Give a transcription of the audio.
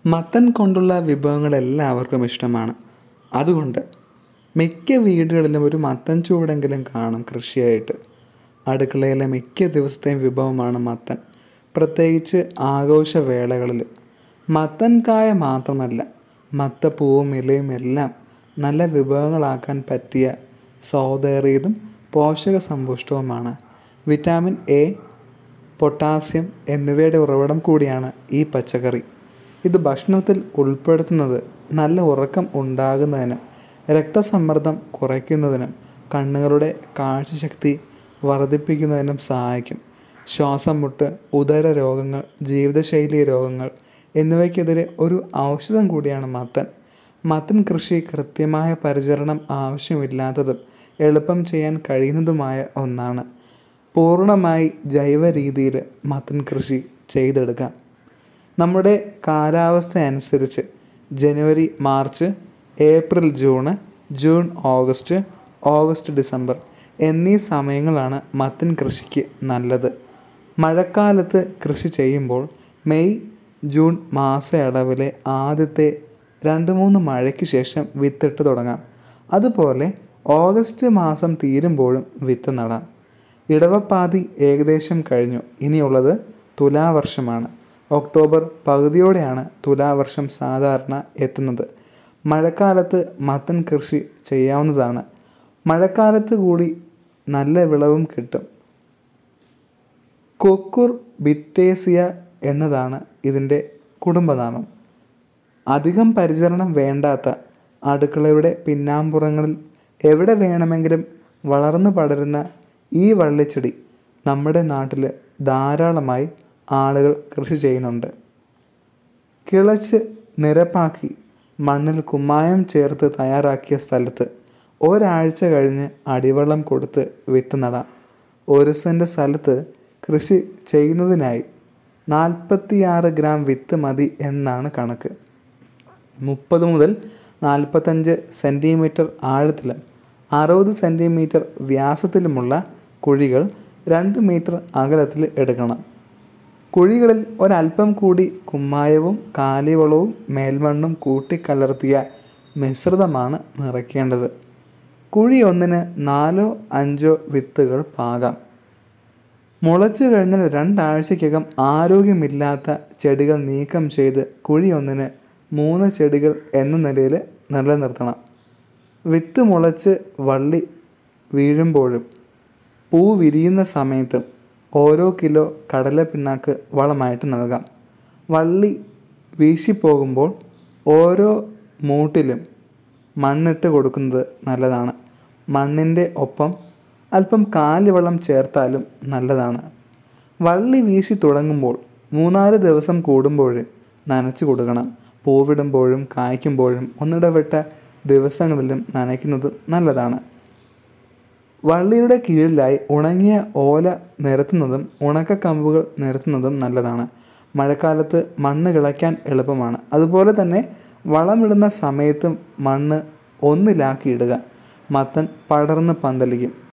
മത്തൻ കൊണ്ടുള്ള വിഭവങ്ങൾ എല്ലാവർക്കും ഇഷ്ടമാണ് അതുകൊണ്ട് മിക്ക വീടുകളിലും ഒരു മത്തൻ ചൂടെങ്കിലും കാണും കൃഷിയായിട്ട് അടുക്കളയിലെ മിക്ക ദിവസത്തെയും വിഭവമാണ് മത്തൻ പ്രത്യേകിച്ച് ആഘോഷവേളകളിൽ മത്തൻ കായ മാത്രമല്ല മത്തപ്പൂവും ഇലയും എല്ലാം നല്ല വിഭവങ്ങളാക്കാൻ പറ്റിയ സ്വാദേറിയതും പോഷക സമ്പുഷ്ടവുമാണ് വിറ്റാമിൻ എ പൊട്ടാസ്യം എന്നിവയുടെ ഉറവിടം കൂടിയാണ് ഈ പച്ചക്കറി ഇത് ഭക്ഷണത്തിൽ ഉൾപ്പെടുത്തുന്നത് നല്ല ഉറക്കം ഉണ്ടാകുന്നതിനും രക്തസമ്മർദ്ദം കുറയ്ക്കുന്നതിനും കണ്ണുകളുടെ കാഴ്ചശക്തി വർദ്ധിപ്പിക്കുന്നതിനും സഹായിക്കും ശ്വാസം മുട്ട് ഉദര രോഗങ്ങൾ ജീവിതശൈലി രോഗങ്ങൾ എന്നിവയ്ക്കെതിരെ ഒരു ഔഷധം കൂടിയാണ് മത്തൻ മത്തൻ കൃഷി കൃത്യമായ പരിചരണം ആവശ്യമില്ലാത്തതും എളുപ്പം ചെയ്യാൻ കഴിയുന്നതുമായ ഒന്നാണ് പൂർണ്ണമായി ജൈവ രീതിയിൽ മത്തൻ കൃഷി ചെയ്തെടുക്കാം നമ്മുടെ കാലാവസ്ഥ അനുസരിച്ച് ജനുവരി March April June June August August ഡിസംബർ എന്നീ സമയങ്ങളാണ് മത്തൻ കൃഷിക്ക് നല്ലത് മഴക്കാലത്ത് കൃഷി ചെയ്യുമ്പോൾ മെയ് ജൂൺ മാസയളവിലെ ആദ്യത്തെ രണ്ട് മൂന്ന് മഴയ്ക്ക് ശേഷം വിത്തിട്ട് തുടങ്ങാം അതുപോലെ ഓഗസ്റ്റ് മാസം തീരുമ്പോഴും വിത്ത് നടാം ഇടവപ്പാതി ഏകദേശം കഴിഞ്ഞു ഇനിയുള്ളത് തുലാവർഷമാണ് ഒക്ടോബർ പകുതിയോടെയാണ് തുലാവർഷം സാധാരണ എത്തുന്നത് മഴക്കാലത്ത് മത്തൻ കൃഷി ചെയ്യാവുന്നതാണ് മഴക്കാലത്ത് കൂടി നല്ല വിളവും കിട്ടും കൊക്കുർ ബിറ്റേസിയ എന്നതാണ് ഇതിൻ്റെ കുടുംബനാമം അധികം പരിചരണം വേണ്ടാത്ത അടുക്കളയുടെ പിന്നാമ്പുറങ്ങളിൽ എവിടെ വേണമെങ്കിലും വളർന്നു പടരുന്ന ഈ വള്ളിച്ചെടി നമ്മുടെ നാട്ടിൽ ധാരാളമായി ആളുകൾ കൃഷി ചെയ്യുന്നുണ്ട് കിളച്ച് നിരപ്പാക്കി മണ്ണിൽ കുമ്മായം ചേർത്ത് തയ്യാറാക്കിയ സ്ഥലത്ത് ഒരാഴ്ച കഴിഞ്ഞ് അടിവെള്ളം കൊടുത്ത് വിത്ത് നടാം ഒരു സെൻറ്റ് സ്ഥലത്ത് കൃഷി ചെയ്യുന്നതിനായി നാൽപ്പത്തിയാറ് ഗ്രാം വിത്ത് മതി എന്നാണ് കണക്ക് മുപ്പത് മുതൽ നാൽപ്പത്തഞ്ച് സെൻറ്റിമീറ്റർ ആഴത്തിലും അറുപത് സെൻറ്റിമീറ്റർ വ്യാസത്തിലുമുള്ള കുഴികൾ രണ്ട് മീറ്റർ അകലത്തിൽ എടുക്കണം കുഴികളിൽ ഒരല്പം കൂടി കുമ്മായവും കാലിവളവും മേൽമണ്ണും കൂട്ടിക്കലർത്തിയ മിശ്രിതമാണ് നിറയ്ക്കേണ്ടത് കുഴി ഒന്നിന് നാലോ അഞ്ചോ വിത്തുകൾ പാകാം മുളച്ചു കഴിഞ്ഞാൽ രണ്ടാഴ്ചയ്ക്കകം ആരോഗ്യമില്ലാത്ത ചെടികൾ നീക്കം ചെയ്ത് കുഴി ഒന്നിന് മൂന്ന് ചെടികൾ എന്ന നിലയിൽ നിലനിർത്തണം വിത്ത് മുളച്ച് വള്ളി വീഴുമ്പോഴും പൂ വിരിയുന്ന സമയത്തും ഓരോ കിലോ കടല പിണ്ണാക്ക് വളമായിട്ട് നൽകാം വള്ളി വീശിപ്പോകുമ്പോൾ ഓരോ മൂട്ടിലും മണ്ണിട്ട് കൊടുക്കുന്നത് നല്ലതാണ് മണ്ണിൻ്റെ ഒപ്പം അല്പം കാലിവെള്ളം ചേർത്താലും നല്ലതാണ് വള്ളി വീശി തുടങ്ങുമ്പോൾ മൂന്നാല് ദിവസം കൂടുമ്പോൾ നനച്ചു കൊടുക്കണം പൂവിടുമ്പോഴും കായ്ക്കുമ്പോഴും ഒന്നിടവിട്ട ദിവസങ്ങളിലും നനയ്ക്കുന്നത് നല്ലതാണ് വള്ളിയുടെ കീഴിലായി ഉണങ്ങിയ ഓല നിരത്തുന്നതും ഉണക്കക്കമ്പുകൾ നിരത്തുന്നതും നല്ലതാണ് മഴക്കാലത്ത് മണ്ണ് കിളയ്ക്കാൻ എളുപ്പമാണ് അതുപോലെ തന്നെ വളമിടുന്ന സമയത്തും മണ്ണ് ഒന്നിലാക്കി ഇടുക മത്തൻ പടർന്ന് പന്തലിക്കും